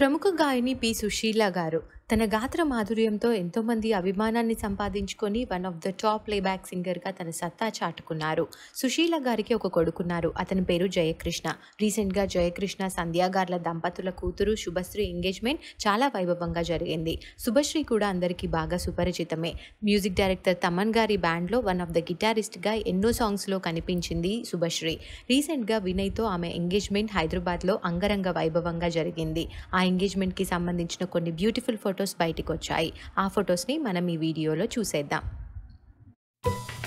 ప్రముఖ గాయని పి. సుశీల గారు తన గాత్ర మాధుర్యంతో ఎంతోమంది అభిమానాన్ని సంపాదించుకొని one of the top playback సింగర్‌గా తన సత్తా చాటుకున్నారు. సుశీల గారికి ఒక కొడుకున్నారు. అతని పేరు జయకృష్ణ. రీసెంట్‌గా జయకృష్ణ, సంధ్య గార్ల దంపతుల కూతురు శుభశ్రీ ఎంగేజ్‌మెంట్ చాలా వైభవంగా జరిగింది. శుభశ్రీ కూడా అందరికీ బాగా సుపరిచితమే. మ్యూజిక్ డైరెక్టర్ తమన్ గారి బ్యాండ్‌లో వన్ ఆఫ్ ద గిటారిస్ట్‌గా ఎన్నో సాంగ్స్‌లో కనిపించింది శుభశ్రీ. రీసెంట్‌గా వినయ్‌తో ఆమె ఎంగేజ్‌మెంట్ హైదరాబాద్‌లో అంగరంగ వైభవంగా జరిగింది. ఆ ఎంగేజ్‌మెంట్‌కి సంబంధించిన కొన్ని బ్యూటిఫుల్ ఫొటోస్ బయటికొచ్చాయి. ఆ ఫొటోస్‌ని మనం ఈ వీడియోలో చూసేద్దాం.